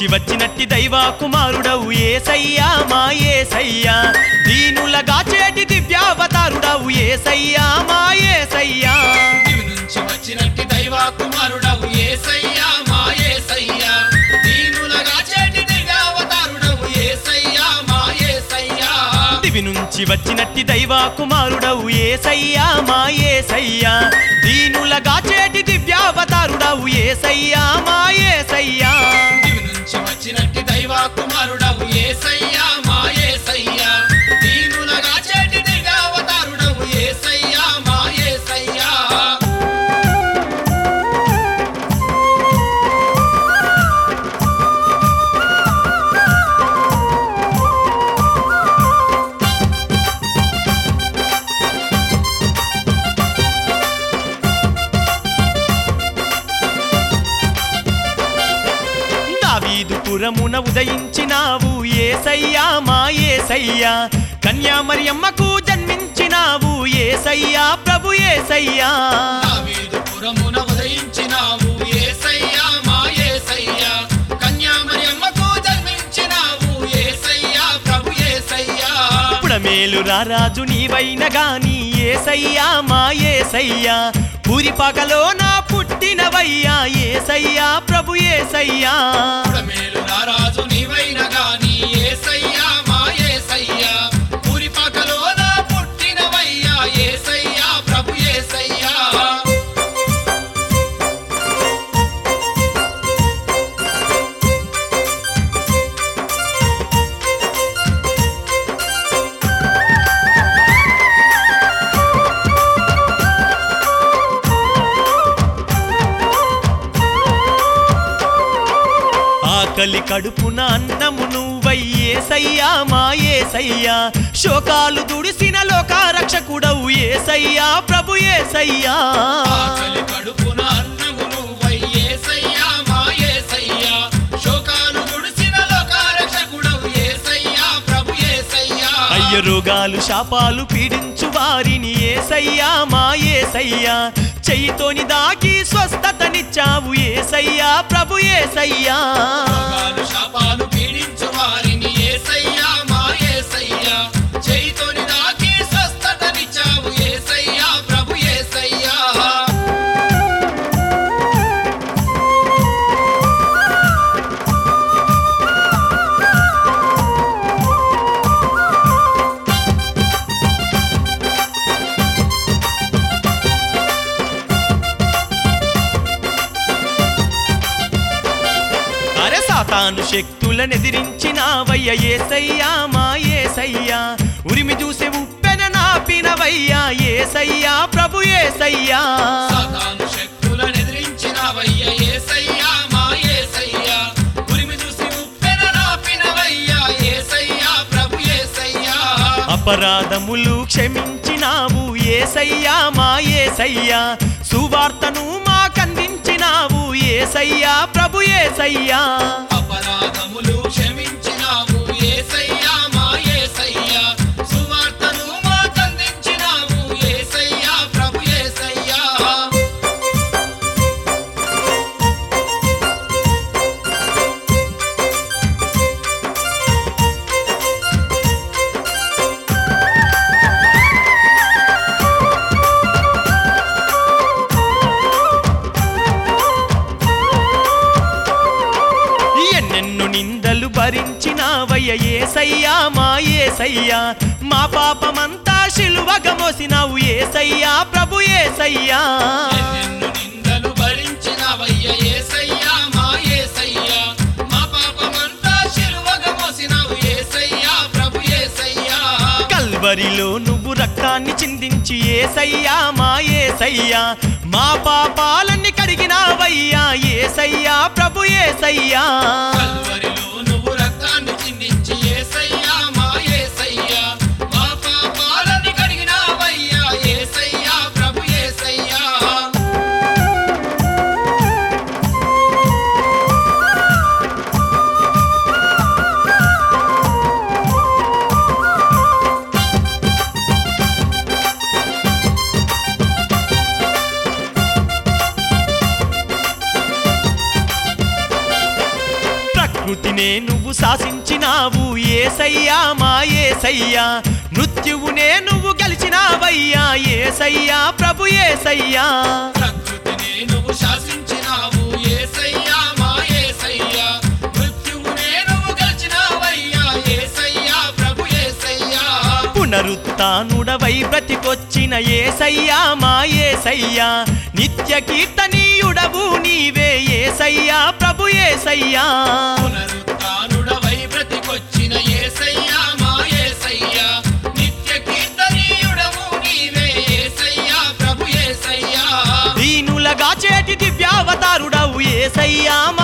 నుంచి వచ్చినట్టి దైవ కుమారుడవు ఏసయ్యా మా ఏసయ్యా దీనులగా చేటి దివ్యావతారుడవు ఏసయ్యా మా ఏసయ్యా దివి నుంచి వచ్చినట్టి దైవ కుమారుడవు ఏసయ్యా మా ఏసయ్యా దీనులగా చేటి దివ్యావతారుడవు ఏసయ్యా మా ఏసయ్యా దివి నుంచి వచ్చినట్టి దైవ కుమారుడవు ఏసయ్యా మా ఏసయ్యా దీనులగా చేటి దివ్యావతారుడవు ఏసయ్యా మా ఏసయ్యా దివి నుంచి వచ్చినట్టి దైవ కుమారుడవు ఏసయ్యా మా ఏసయ్యా దీనులగా చేటి దివ్యావతారుడవు ఏసయ్యా మా ఏసయ్యా దావీదు పురమున ఉదయించినావు ఏసయ్యా మా ఏసయ్యా కన్యామరియమ్మకు జన్మించినావు ఏసయ్యా ప్రభు ఏసయ్యా దావీదు పురమున ఉదయించినావు ఏసయ్యా మా ఏసయ్యా కన్యామరియమ్మకు జన్మించినావు ఏసయ్యా ప్రభు ఏసయ్యా పుడమేలు రారాజు నీవైన గాని ఏసయ్యా మా ఏసయ్యా పూరిపాకలో నా పుట్టినవయ్యా ఏసయ్యా ప్రభు ఏసయ్యా మేలు నారాజు నీవైన గాని ఏసయ్యా మా ఏసయ్యా పూరిపాకలో నా పుట్టినవయ్యా ఏసయ్యా ప్రభు ఏసయ్యా ఆకలి కడుపున అన్నము నువ్వై ఏసయ్యా మా ఏసయ్యా శోకాలు దుడిసిన లోకారక్షకుడవు ఏసయ్యా ప్రభు ఏసయ్యా ఆకలి కడుపున అన్నము నువ్వై ఏసయ్యా మా ఏసయ్యా శోకాలు గుడిసిన లోకారక్షకుడవు ఏసయ్యా ప్రభు ఏసయ్యా అయ్య రోగాలు శాపాలు పీడించు వారిని ఏసయ్యా మా ఏసయ్యా చెయ్యితోని దాకి స్వస్థతనిచ్చావు ఏసయ్యా ప్రభు ఏసయ్యా రోగాలు శాపాలు పీడించు వారిని ఏసయ్యా మా ఏసయ్యా చేయితోని దాకి స్వస్థతనిచ్చావు ఏసయ్యా ప్రభు ఏసయ్యా అరే సాతాను శక్తులనెదిరించినావయ్య ఏసయ్యా మా ఏసయ్యా ఉరిమి చూసే ఉప్పెన నాపినవయ్యా ఏసయ్యా ప్రభు ఏసయ్యా సాతాను శక్తులను ఎదిరించినవయ్య ఏసయ్యా మా ఏసయ్యా ఉరిమి చూసి ఉప్పెన రాపినవయ్యా ఏసయ్యా ప్రభు ఏసయ్యా అపరాధములు క్షమించినావు ఏసయ్యా మా ఏసయ్యా సువార్తను మాకందించినావు ఏసయ్యా ప్రభు ఏసయ్యా అపరాధములు క్షమించినావు ఏసయ్యా మా ఏసయ్యా సువార్తను మాకందించినావు ఏసయ్యా ప్రభు ఏసయ్యా ఎన్నెన్ను నిందలు భరించినావయ్య ఏసయ్యా మా ఏసయ్యా మా పాపమంతా శిలువగా మోసినావు ఏసయ్యా ప్రభు ఏసయ్యా ఎన్నెన్నో నిందలు భరించినవయ్య ఏసయ్యా మా ఏసయ్యా మా పాపమంతా శిలువగా మోసినావు ఏసయ్యా ప్రభు ఏసయ్యా కల్వరిలో నువ్వు రక్తాన్ని చిందించి ఏసయ్యా మా ఏసయ్యా మా పాపాలన్నీ కడిగినావయ్యా ఏసయ్యా ప్రభు ఏసయ్యా కల్వరిలో నువ్వు రక్తాన్ని చిందించి ఏసయ్యా మా ఏసయ్యా మా పాపాలని కడిగినావయ్యా ఏసయ్యా ప్రభు ఏసయ్యా మృత్యువునే నువ్వు శాసించినావు ఏసయ్యా మా ఏసయ్యా మృత్యువునే నువ్వు గెలిచినావయ్యా ఏసయ్యా ప్రభు ఏసయ్యా ప్రకృతిని నువ్వు శాసించినావు ఏసయ్యా మా ఏసయ్యా మృత్యువునే నువ్వు గెలిచినావయ్యా ఏసయ్యా ప్రభు ఏసయ్యా పునరుత్నుడవై బ్రతికొచ్చిన ఏసయ్యా మా ఏసయ్యా నిత్య కీర్తనీయుడవు నీవే ఏసయ్యా ప్రభు ఏసయ్యా పునరుత్థానుడవై బ్రతికొచ్చిన యేసయ్యా మా యేసయ్యా నిత్య కీర్తనీయుడవు నీవే యేసయ్యా ప్రభు యేసయ్యా దీనులగా చేటి దివ్యావతారుడవు ఏసయ్యా మా